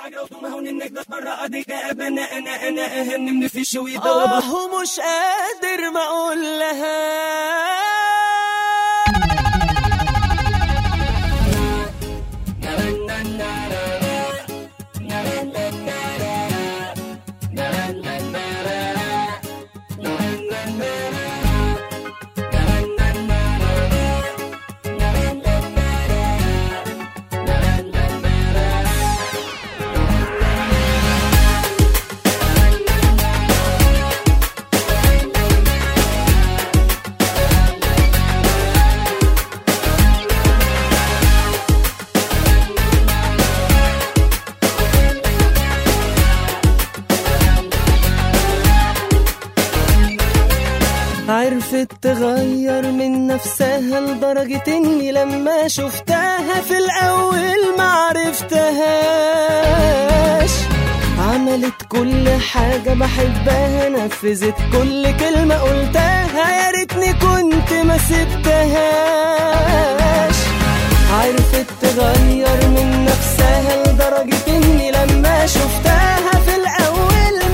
آه ومش قادر ما أقول لها عرفت تغير من نفسها لدرجة اني لما شفتها في الاول معرفتهاش عملت كل حاجة بحبها نفذت كل كلمة قلتها يا ريتني كنت ما سبتهاش عرفت تغير من نفسها لدرجة اني لما شفتها في الاول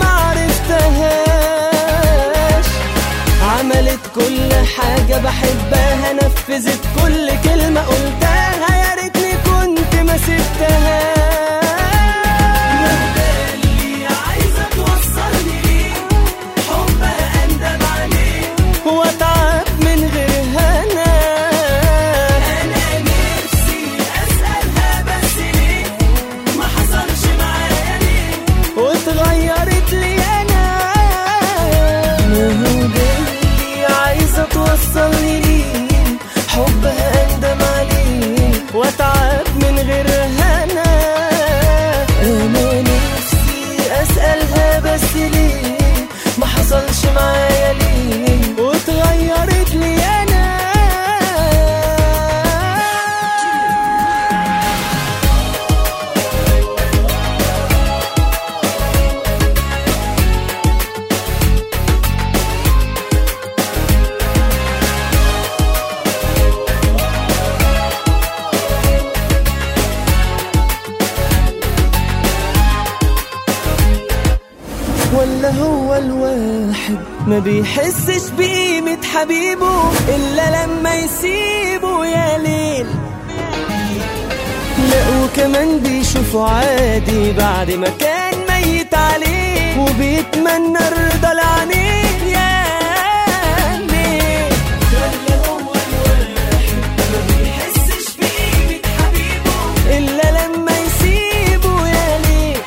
معرفتهاش عملت كل حاجة بحبها نفذت كل كلمة قلتها يا ريتني كنت ما سبتها واتعب من غيرها انا انا نفسي اسالها بس ليه ما حصلش معايا ليه واتغيرت لي انا اللي عايزه توصلني ليه حبها اندم عليه واتعب من غيرها انا انا نفسي اسالها بس ليه ما حصلش معايا ليه واتغيرت لي انا ولا هو الواحد ما بيحسش بقيمة حبيبه إلا لما يسيبه يا ليل لا وكمان بيشوفه عادي بعد ما كان ميت عليه وبيتمنى الرضا لعينيه يا ليل ولا هو الواحد ما بيحسش بقيمة حبيبه إلا لما يسيبه يا ليل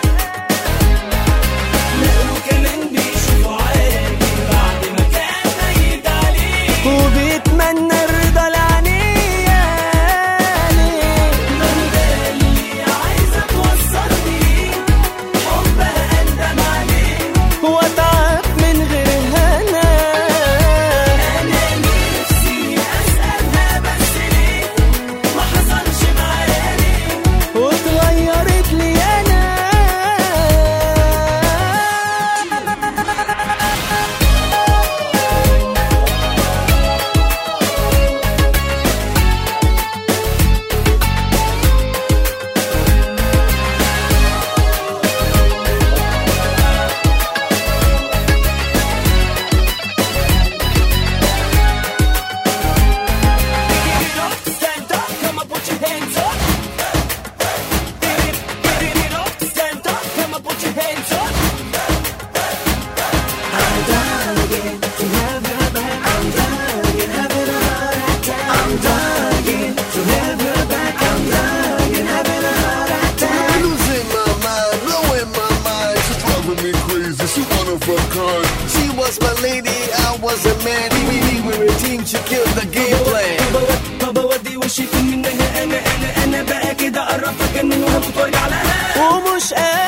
وكمان بيشوفوا عادي بعد ما كان ميت عليه وبيتمنى الرضا لعينيه من ده اللي عايزه توصلني حبها اندم عليه واتعب من غيرها انا انا نفسي اسالها بس ليه ما حصلش معايا ليه واتغيرت لي انا Stand up, come on, put your hands up. Get it, get it up. Stand up, come on, put your hands up. I'm dying to have her back. I'm dying, having a heart attack. I'm dying to have her back. I'm dying, having a heart attack. Losing my mind, blowing my mind. She's driving me crazy. She one of a kind. She was my lady, I was a man. We, we were a team, she killed the game plan. بابا ودي وشي منها انا انا انا بقى كده قربت اجنن وهموت وارجع لها ومش قادر